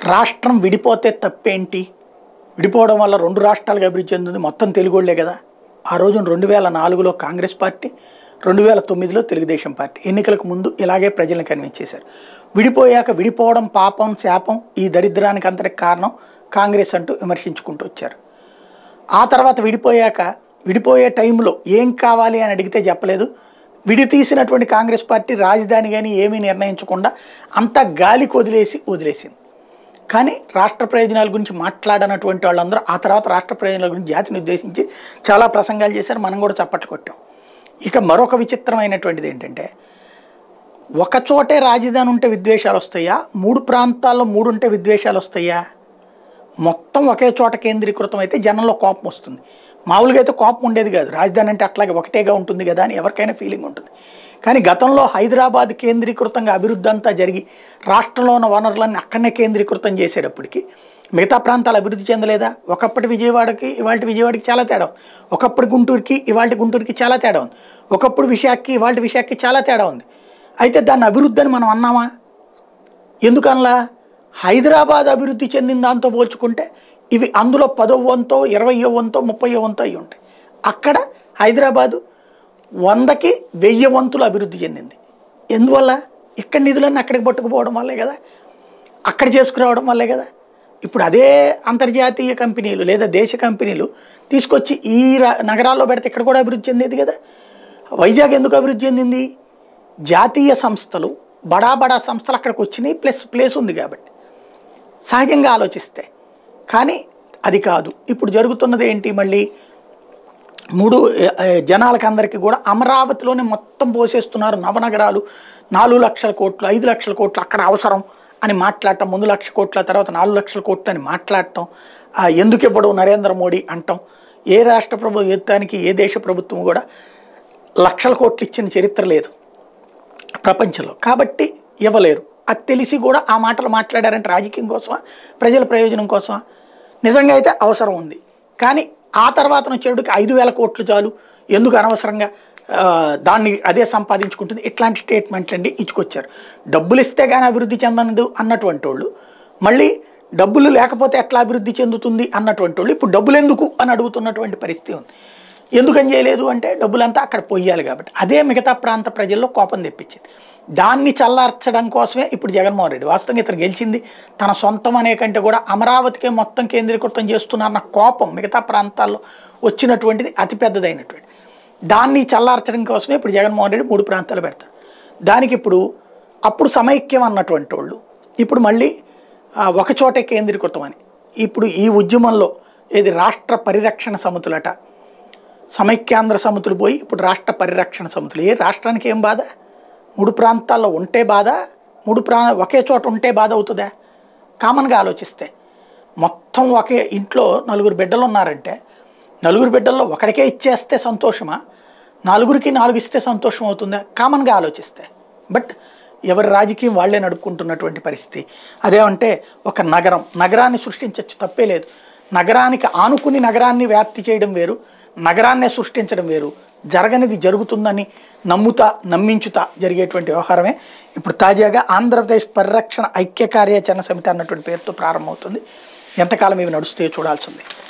రాష్ట్రం విడిపోతే తప్పేంటి విడిపోవడం వల్ల రెండు రాష్ట్రాలుగా అభివృద్ధి చెందింది మొత్తం తెలుగోళ్లే కదా ఆ రోజున రెండు వేల నాలుగులో కాంగ్రెస్ పార్టీ రెండు వేల తొమ్మిదిలో తెలుగుదేశం పార్టీ ఎన్నికలకు ముందు ఇలాగే ప్రజలను కన్విన్స్ చేశారు విడిపోయాక విడిపోవడం పాపం శాపం ఈ దరిద్రానికి అంతటికి కారణం కాంగ్రెస్ అంటూ విమర్శించుకుంటూ వచ్చారు ఆ తర్వాత విడిపోయాక విడిపోయే టైంలో ఏం కావాలి అని అడిగితే చెప్పలేదు విడి తీసినటువంటి కాంగ్రెస్ పార్టీ రాజధాని కానీ ఏమీ నిర్ణయించకుండా అంతా గాలికి వదిలేసి వదిలేసింది కానీ రాష్ట్ర ప్రయోజనాల గురించి మాట్లాడనటువంటి వాళ్ళందరూ ఆ తర్వాత రాష్ట్ర ప్రయోజనాల గురించి జాతిని ఉద్దేశించి చాలా ప్రసంగాలు చేశారు మనం కూడా చప్పట్లు కొట్టాం ఇక మరొక విచిత్రమైనటువంటిది ఏంటంటే ఒక చోటే రాజధాని ఉంటే విద్వేషాలు వస్తాయా మూడు ప్రాంతాల్లో మూడు ఉంటే విద్వేషాలు వస్తాయా మొత్తం ఒకే చోట కేంద్రీకృతం అయితే జనంలో కోపం వస్తుంది మామూలుగా అయితే కోపం ఉండేది కాదు రాజధాని అంటే అట్లాగే ఒకటేగా ఉంటుంది కదా అని ఎవరికైనా ఫీలింగ్ ఉంటుంది కానీ గతంలో హైదరాబాద్ కేంద్రీకృతంగా అభివృద్ధి అంతా జరిగి రాష్ట్రంలో ఉన్న వనరులన్నీ అక్కడనే కేంద్రీకృతం చేసేటప్పటికి మిగతా ప్రాంతాలు అభివృద్ధి చెందలేదా ఒకప్పటి విజయవాడకి ఇవాళ విజయవాడకి చాలా తేడా ఉంది ఒకప్పుడు గుంటూరుకి ఇవాళ గుంటూరుకి చాలా తేడా ఉంది ఒకప్పుడు విశాఖకి ఇవాళ విశాఖకి చాలా తేడా ఉంది అయితే దాన్ని అభివృద్ధి అని మనం అన్నామా ఎందుకనలా హైదరాబాద్ అభివృద్ధి చెందిన దాంతో పోల్చుకుంటే ఇవి అందులో పదో వంతో ఇరవయో వంతో ముప్పయో వంతో అయి ఉంటాయి అక్కడ హైదరాబాదు వందకి వెయ్యి వంతులు అభివృద్ధి చెందింది ఎందువల్ల ఇక్కడ నిధులన్నీ అక్కడికి పట్టుకుపోవడం వల్లే కదా అక్కడ చేసుకురావడం వల్లే కదా ఇప్పుడు అదే అంతర్జాతీయ కంపెనీలు లేదా దేశ కంపెనీలు తీసుకొచ్చి ఈ రా- నగరాల్లో పెడితే ఇక్కడ కూడా అభివృద్ధి చెందేది కదా వైజాగ్ ఎందుకు అభివృద్ధి చెందింది జాతీయ సంస్థలు బడా బడా సంస్థలు అక్కడికి వచ్చినాయి ప్లస్ ప్లేస్ ఉంది కాబట్టి సహజంగా ఆలోచిస్తే కానీ అది కాదు ఇప్పుడు జరుగుతున్నది ఏంటి మళ్ళీ మూడు ఏ, ఏ, జనాలకి అందరికీ కూడా అమరావతిలోనే మొత్తం పోసేస్తున్నారు నవనగరాలు నాలుగు లక్షల కోట్లు ఐదు లక్షల కోట్లు అక్కడ అవసరం అని మాట్లాడటం ముందు లక్ష కోట్ల తర్వాత నాలుగు లక్షల కోట్లు అని మాట్లాడటం ఆ, ఎందుకు ఇవ్వడు నరేంద్ర మోడీ అంటాం ఏ రాష్ట్ర ప్రభుత్వానికి ఏ దేశ ప్రభుత్వం కూడా లక్షల కోట్లు ఇచ్చిన చరిత్ర లేదు ప్రపంచంలో కాబట్టి ఇవ్వలేరు అది తెలిసి కూడా ఆ మాటలు మాట్లాడారంటే రాజకీయం కోసమా ప్రజల ప్రయోజనం కోసమా నిజంగా అయితే అవసరం ఉంది కానీ ఆ తర్వాత వచ్చేటికి ఐదు వేల కోట్లు చాలు ఎందుకు అనవసరంగా ఆ, దాన్ని అదే సంపాదించుకుంటుంది ఇట్లాంటి స్టేట్మెంట్లు అండి ఇచ్చుకొచ్చారు డబ్బులు ఇస్తే కానీ అభివృద్ధి చెందనదు అన్నటువంటి వాళ్ళు మళ్ళీ డబ్బులు లేకపోతే ఎట్లా అభివృద్ధి చెందుతుంది అన్నటువంటి వాళ్ళు ఇప్పుడు డబ్బులు ఎందుకు అని అడుగుతున్నటువంటి పరిస్థితి ఉంది ఎందుకని చేయలేదు అంటే డబ్బులంతా అక్కడ పొయ్యాలి కాబట్టి అదే మిగతా ప్రాంత ప్రజల్లో కోపం తెప్పించింది దాన్ని చల్లార్చడం కోసమే ఇప్పుడు జగన్మోహన్ రెడ్డి వాస్తవంగా ఇతను గెలిచింది తన సొంతం అనే కంటే కూడా అమరావతికే మొత్తం కేంద్రీకృతం చేస్తున్నారన్న కోపం మిగతా ప్రాంతాల్లో వచ్చినటువంటిది అతిపెద్దదైనటువంటి దాన్ని చల్లార్చడం కోసమే ఇప్పుడు జగన్మోహన్ రెడ్డి మూడు ప్రాంతాలు పెడతారు దానికి ఇప్పుడు అప్పుడు సమైక్యం అన్నటువంటి వాళ్ళు ఇప్పుడు మళ్ళీ ఆ, ఒక చోటే కేంద్రీకృతం అని ఇప్పుడు ఈ ఉద్యమంలో ఏది రాష్ట్ర పరిరక్షణ సమితులట సమైక్యాంధ్ర సమితులు పోయి ఇప్పుడు రాష్ట్ర పరిరక్షణ సమితులు ఏ రాష్ట్రానికి ఏం బాధ మూడు ప్రాంతాల్లో ఉంటే బాధ మూడు ప్రా ఒకే చోట ఉంటే బాధ అవుతుందా కామన్గా ఆలోచిస్తే మొత్తం ఒకే ఇంట్లో నలుగురు బిడ్డలు ఉన్నారంటే నలుగురు బిడ్డల్లో ఒకడికే ఇచ్చేస్తే సంతోషమా నలుగురికి నాలుగు ఇస్తే సంతోషం అవుతుందా కామన్గా ఆలోచిస్తే బట్ ఎవరి రాజకీయం వాళ్ళే నడుపుకుంటున్నటువంటి పరిస్థితి అదేమంటే ఒక నగరం నగరాన్ని సృష్టించవచ్చు తప్పే లేదు నగరానికి ఆనుకుని నగరాన్ని వ్యాప్తి చేయడం వేరు నగరాన్నే సృష్టించడం వేరు జరగనిది జరుగుతుందని నమ్ముతా నమ్మించుతా జరిగేటువంటి వ్యవహారమే ఇప్పుడు తాజాగా ఆంధ్రప్రదేశ్ పరిరక్షణ ఐక్య కార్యాచరణ సమితి అన్నటువంటి పేరుతో ప్రారంభమవుతుంది ఎంతకాలం ఇవి నడుస్తాయో చూడాల్సిందే